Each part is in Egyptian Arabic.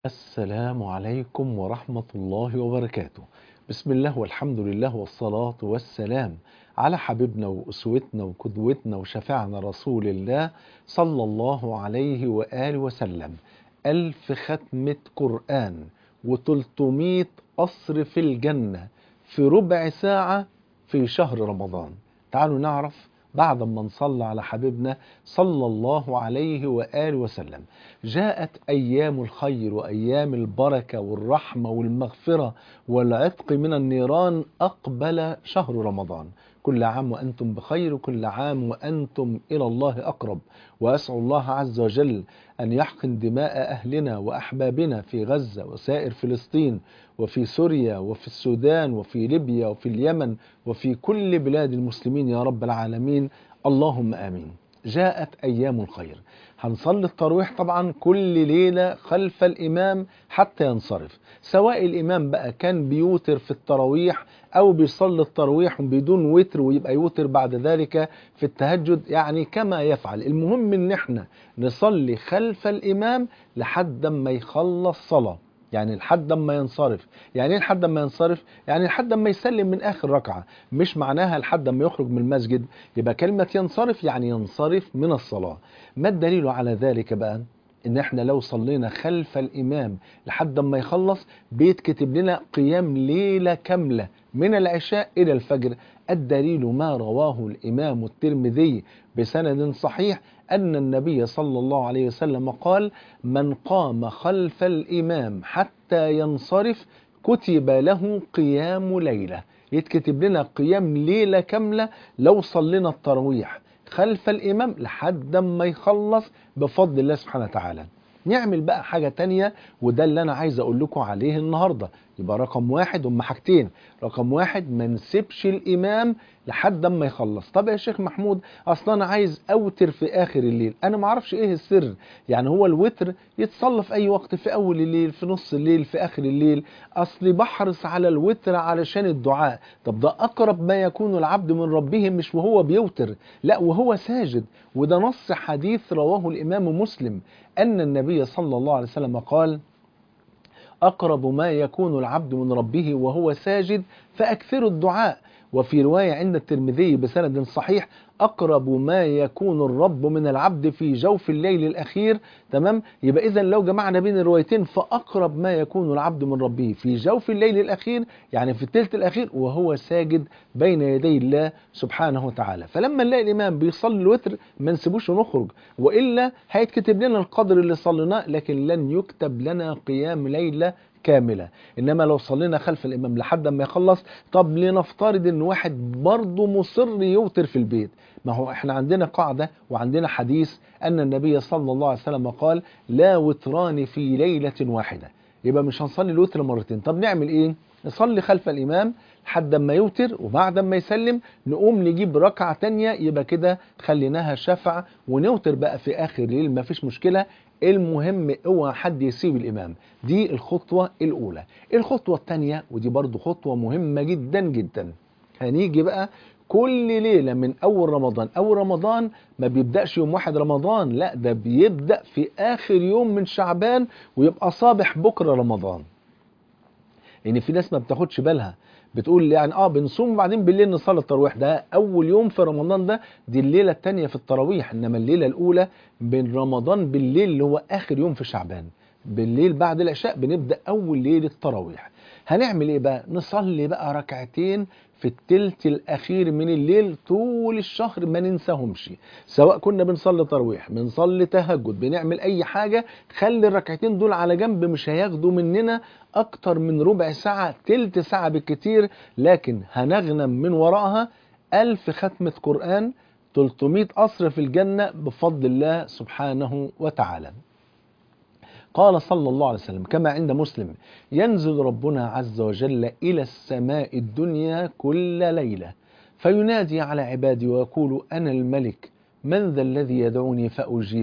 السلام عليكم ورحمة الله وبركاته بسم الله والحمد لله والصلاة والسلام على حبيبنا وأسوتنا وقدوتنا وشفعنا رسول الله صلى الله عليه وآله وسلم ألف ختمة قرآن وتلتمية قصر في الجنة في ربع ساعة في شهر رمضان تعالوا نعرف بعد ما نصلى على حبيبنا صلى الله عليه وآله وسلم جاءت أيام الخير وأيام البركة والرحمة والمغفرة والعتق من النيران أقبل شهر رمضان كل عام وأنتم بخير كل عام وأنتم إلى الله أقرب وأسأل الله عز وجل أن يحقن دماء أهلنا وأحبابنا في غزة وسائر فلسطين وفي سوريا وفي السودان وفي ليبيا وفي اليمن وفي كل بلاد المسلمين يا رب العالمين اللهم آمين جاءت أيام الخير هنصلي التراويح طبعا كل ليلة خلف الإمام حتى ينصرف سواء الإمام بقى كان بيوتر في التراويح أو بيصلي التراويح بدون وتر ويبقى يوتر بعد ذلك في التهجد يعني كما يفعل المهم إن احنا نصلي خلف الإمام لحد ما يخلص صلاة يعني لحد ما ينصرف يعني ايه لحد ما ينصرف يعني لحد ما يسلم من اخر ركعه مش معناها لحد ما يخرج من المسجد يبقى كلمه ينصرف يعني ينصرف من الصلاه ما الدليل على ذلك بقى ان احنا لو صلينا خلف الامام لحد ما يخلص بيتكتب لنا قيام ليله كامله من العشاء الى الفجر الدليل ما رواه الامام الترمذي بسند صحيح أن النبي صلى الله عليه وسلم قال من قام خلف الإمام حتى ينصرف كتب له قيام ليلة يتكتب لنا قيام ليلة كاملة لو صلينا التراويح خلف الإمام لحد ما يخلص بفضل الله سبحانه وتعالى نعمل بقى حاجة تانية وده اللي أنا عايز أقول لكم عليه النهاردة يبقى رقم واحد هم حاجتين رقم واحد ما نسيبش الإمام لحد ما يخلص طب يا شيخ محمود أصلا أنا عايز أوتر في آخر الليل أنا ما أعرفش إيه السر يعني هو الوتر يتصلى في أي وقت في أول الليل في نص الليل في آخر الليل أصلي بحرص على الوتر علشان الدعاء طب ده أقرب ما يكون العبد من ربه مش وهو بيوتر لا وهو ساجد وده نص حديث رواه الإمام مسلم أن النبي صلى الله عليه وسلم قال أقرب ما يكون العبد من ربه وهو ساجد فأكثر الدعاء وفي رواية عند الترمذي بسند صحيح أقرب ما يكون الرب من العبد في جوف الليل الأخير تمام يبقى إذا لو جمعنا بين الروايتين فأقرب ما يكون العبد من ربه في جوف الليل الأخير يعني في الثلث الأخير وهو ساجد بين يدي الله سبحانه وتعالى فلما نلاقي الإمام بيصلي الوتر ما نسيبوش ونخرج وإلا هيتكتب لنا القدر اللي صليناه لكن لن يكتب لنا قيام ليلة كاملة إنما لو صلينا خلف الإمام لحد ما يخلص طب لنفترض إن واحد برضه مصر يوتر في البيت ما هو إحنا عندنا قاعدة وعندنا حديث أن النبي صلى الله عليه وسلم قال لا وتران في ليلة واحدة يبقى مش هنصلي الوتر مرتين طب نعمل إيه نصلي خلف الإمام لحد ما يوتر وبعد ما يسلم نقوم نجيب ركعة تانية يبقى كده خليناها شفع ونوتر بقى في آخر الليل مفيش مشكلة المهم اوعى حد يسيب الامام دي الخطوه الاولى الخطوه الثانيه ودي برضو خطوه مهمه جدا جدا هنيجي بقى كل ليلة من أول رمضان أول رمضان ما بيبدأش يوم واحد رمضان لا ده بيبدأ في آخر يوم من شعبان ويبقى صابح بكرة رمضان لأن في ناس ما بتاخدش بالها بتقول يعني اه بنصوم وبعدين بالليل نصلي التراويح ده اول يوم في رمضان ده دي الليله الثانيه في التراويح انما الليله الاولى بين رمضان بالليل اللي هو اخر يوم في شعبان بالليل بعد العشاء بنبدا اول ليله التراويح هنعمل ايه بقى نصلي بقى ركعتين في التلت الاخير من الليل طول الشهر ما ننساهمش سواء كنا بنصلي تراويح بنصلي تهجد بنعمل اي حاجه خلي الركعتين دول على جنب مش هياخدوا مننا اكتر من ربع ساعه تلت ساعه بالكتير لكن هنغنم من وراءها ألف ختمه قران 300 قصر في الجنه بفضل الله سبحانه وتعالى قال صلى الله عليه وسلم كما عند مسلم ينزل ربنا عز وجل إلى السماء الدنيا كل ليلة فينادي على عبادي ويقول أنا الملك من ذا الذي يدعوني فأجيبه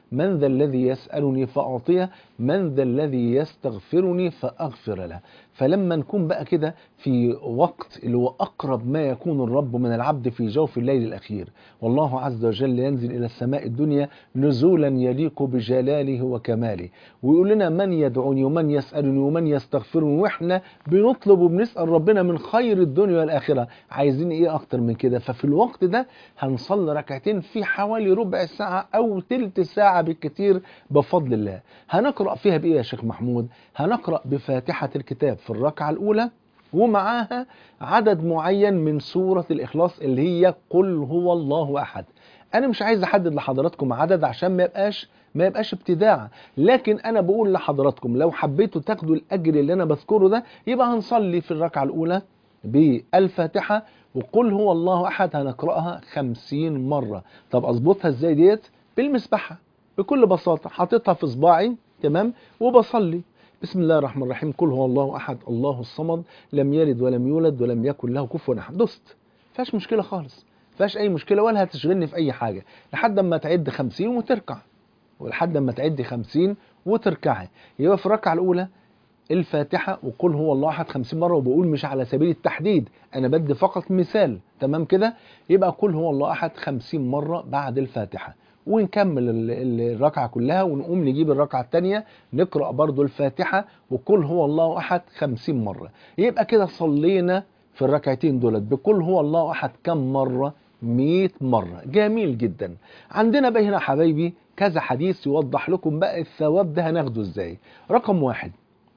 من ذا الذي يسألني فأعطيه من ذا الذي يستغفرني فأغفر له فلما نكون بقى كده في وقت اللي هو أقرب ما يكون الرب من العبد في جوف الليل الأخير والله عز وجل ينزل إلى السماء الدنيا نزولا يليق بجلاله وكماله ويقول لنا من يدعوني ومن يسألني ومن يستغفرني وإحنا بنطلب وبنسأل ربنا من خير الدنيا والآخرة عايزين إيه أكتر من كده ففي الوقت ده هنصلي ركعتين في حوالي ربع ساعة أو تلت ساعة بالكثير بفضل الله هنقرأ فيها بإيه يا شيخ محمود هنقرأ بفاتحة الكتاب في الركعة الأولى ومعاها عدد معين من سورة الإخلاص اللي هي قل هو الله أحد أنا مش عايز أحدد لحضراتكم عدد عشان ما يبقاش ما يبقاش ابتداع لكن أنا بقول لحضراتكم لو حبيتوا تاخدوا الأجر اللي أنا بذكره ده يبقى هنصلي في الركعة الأولى بالفاتحة وقل هو الله أحد هنقرأها خمسين مرة طب أظبطها إزاي ديت بالمسبحة بكل بساطة حاططها في صباعي تمام وبصلي بسم الله الرحمن الرحيم قل هو الله احد الله الصمد لم يلد ولم يولد ولم يكن له كفوا احد دست فيهاش مشكله خالص فيهاش اي مشكله ولا هتشغلني في اي حاجه لحد اما تعد 50 وتركع ولحد اما تعد 50 وتركعي يبقى في الركعه الاولى الفاتحة وقل هو الله أحد 50 مرة وبقول مش على سبيل التحديد أنا بدي فقط مثال تمام كده يبقى قل هو الله أحد 50 مرة بعد الفاتحة ونكمل الركعة كلها ونقوم نجيب الركعة الثانية نقرأ برضو الفاتحة وقل هو الله أحد 50 مرة يبقى كده صلينا في الركعتين دولت بقل هو الله أحد كم مرة 100 مرة جميل جدا عندنا بقى هنا حبايبي كذا حديث يوضح لكم بقى الثواب ده هناخده ازاي رقم واحد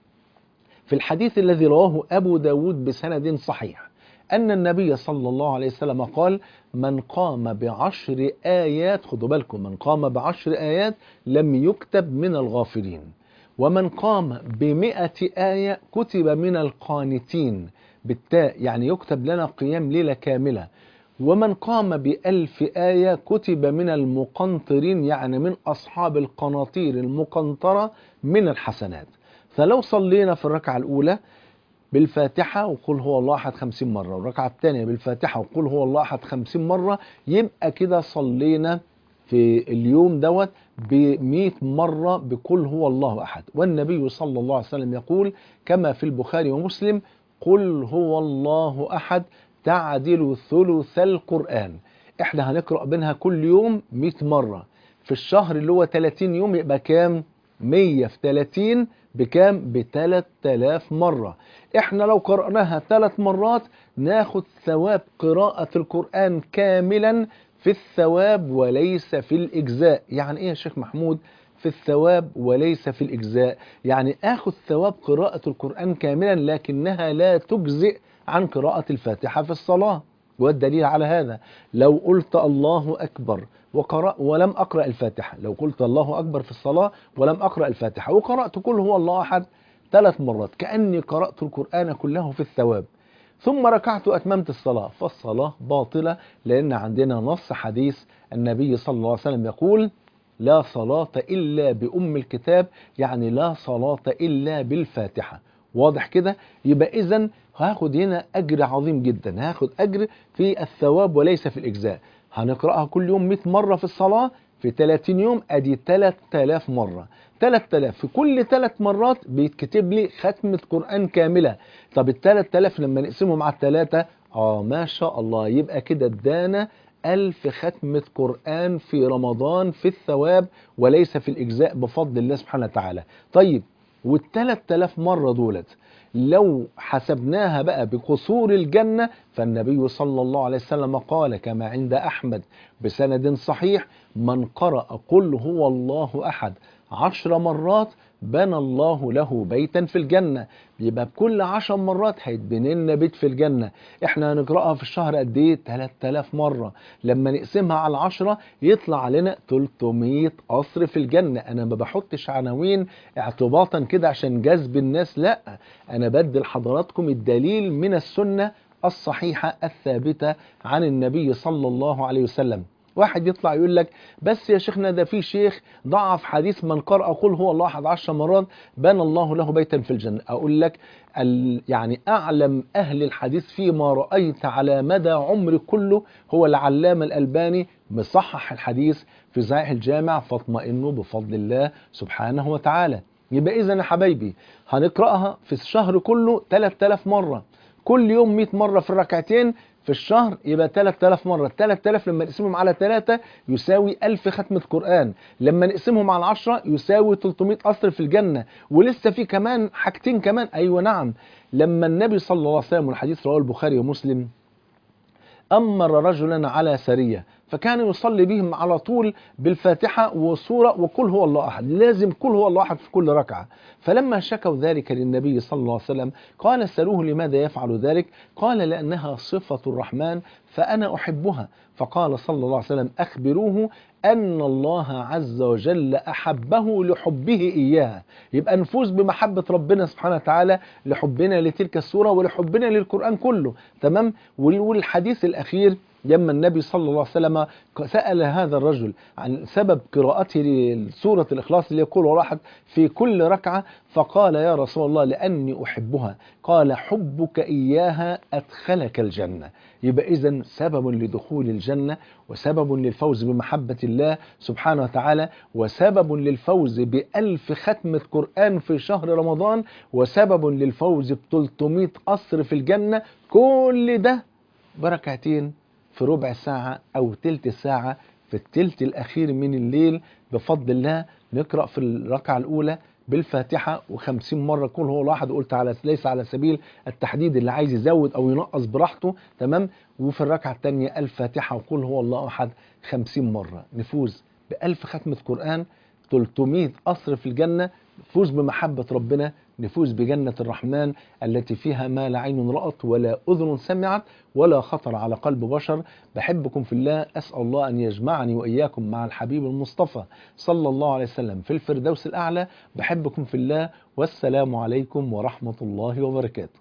في الحديث الذي رواه أبو داود بسند صحيح أن النبي صلى الله عليه وسلم قال من قام بعشر آيات خدوا بالكم من قام بعشر آيات لم يكتب من الغافلين ومن قام بمئة آية كتب من القانتين بالتاء يعني يكتب لنا قيام ليلة كاملة ومن قام بألف آية كتب من المقنطرين يعني من أصحاب القناطير المقنطرة من الحسنات فلو صلينا في الركعة الأولى بالفاتحة وقل هو الله أحد خمسين مرة والركعة الثانية بالفاتحة وقل هو الله أحد خمسين مرة يبقى كده صلينا في اليوم دوت بمئة مرة بقل هو الله أحد والنبي صلى الله عليه وسلم يقول كما في البخاري ومسلم قل هو الله أحد تعدل ثلث القرآن احنا هنقرأ بينها كل يوم 100 مرة في الشهر اللي هو 30 يوم يبقى كام 100 في 30 بكام ب 3000 مرة احنا لو قرأناها ثلاث مرات ناخد ثواب قراءة القرآن كاملا في الثواب وليس في الإجزاء يعني ايه يا شيخ محمود في الثواب وليس في الإجزاء يعني آخذ ثواب قراءة القرآن كاملا لكنها لا تجزئ عن قراءة الفاتحة في الصلاة والدليل على هذا لو قلت الله أكبر وقرأ ولم أقرأ الفاتحة لو قلت الله أكبر في الصلاة ولم أقرأ الفاتحة وقرأت كل هو الله أحد ثلاث مرات كأني قرأت القرآن كله في الثواب ثم ركعت وأتممت الصلاة فالصلاة باطلة لأن عندنا نص حديث النبي صلى الله عليه وسلم يقول لا صلاة إلا بأم الكتاب يعني لا صلاة إلا بالفاتحة واضح كده يبقى إذا هاخد هنا أجر عظيم جدا هاخد أجر في الثواب وليس في الإجزاء هنقرأها كل يوم 100 مرة في الصلاة في 30 يوم أدي 3000 مرة 3000 في كل 3 مرات بيتكتب لي ختمة قرآن كاملة طب ال 3000 لما نقسمهم على الثلاثة آه ما شاء الله يبقى كده ادانا ألف ختمة قرآن في رمضان في الثواب وليس في الإجزاء بفضل الله سبحانه وتعالى طيب والثلاث آلاف مرة دولت لو حسبناها بقى بقصور الجنة فالنبي صلى الله عليه وسلم قال كما عند أحمد بسند صحيح من قرأ قل هو الله أحد عشر مرات بنى الله له بيتا في الجنة يبقى بكل عشر مرات هيتبني لنا بيت في الجنة احنا هنقرأها في الشهر قد ايه 3000 مرة لما نقسمها على العشرة يطلع علينا 300 قصر في الجنة انا ما بحطش عناوين اعتباطا كده عشان جذب الناس لا انا بدي لحضراتكم الدليل من السنة الصحيحة الثابتة عن النبي صلى الله عليه وسلم واحد يطلع يقول لك بس يا شيخنا ده في شيخ ضعف حديث من قرأ قل هو الله أحد عشر مرات بنى الله له بيتا في الجنة أقول لك ال يعني أعلم أهل الحديث فيما رأيت على مدى عمري كله هو العلامة الألباني مصحح الحديث في صحيح الجامع فاطمئنوا بفضل الله سبحانه وتعالى يبقى إذا يا حبايبي هنقرأها في الشهر كله 3000 مرة كل يوم 100 مرة في الركعتين في الشهر يبقى 3000 مرة 3000 لما نقسمهم على 3 يساوي 1000 ختمة قرآن لما نقسمهم على 10 يساوي 300 قصر في الجنة ولسه في كمان حاجتين كمان أيوة نعم لما النبي صلى الله عليه وسلم والحديث رواه البخاري ومسلم أمر رجلا على سرية فكان يصلي بهم على طول بالفاتحة وسورة وقل هو الله أحد لازم قل هو الله أحد في كل ركعة فلما شكوا ذلك للنبي صلى الله عليه وسلم قال سألوه لماذا يفعل ذلك قال لأنها صفة الرحمن فأنا أحبها فقال صلى الله عليه وسلم أخبروه أن الله عز وجل أحبه لحبه إياها يبقى نفوز بمحبة ربنا سبحانه وتعالى لحبنا لتلك السورة ولحبنا للقرآن كله تمام والحديث الأخير لما النبي صلى الله عليه وسلم سأل هذا الرجل عن سبب قراءته لسورة الإخلاص اللي يقول واحد في كل ركعة فقال يا رسول الله لأني أحبها قال حبك إياها أدخلك الجنة يبقى إذا سبب لدخول الجنة وسبب للفوز بمحبة الله سبحانه وتعالى وسبب للفوز بألف ختمة قرآن في شهر رمضان وسبب للفوز ب 300 قصر في الجنة كل ده بركعتين في ربع ساعة أو تلت ساعة في التلت الأخير من الليل بفضل الله نقرأ في الركعة الأولى بالفاتحة و50 مرة كل هو الواحد قلت على ليس على سبيل التحديد اللي عايز يزود أو ينقص براحته تمام وفي الركعة الثانية الفاتحة وقل هو الله أحد 50 مرة نفوز بألف ختمة قرآن 300 قصر في الجنة نفوز بمحبة ربنا نفوز بجنة الرحمن التي فيها ما لا عين رأت ولا أذن سمعت ولا خطر على قلب بشر بحبكم في الله أسأل الله أن يجمعني وإياكم مع الحبيب المصطفى صلى الله عليه وسلم في الفردوس الأعلى بحبكم في الله والسلام عليكم ورحمة الله وبركاته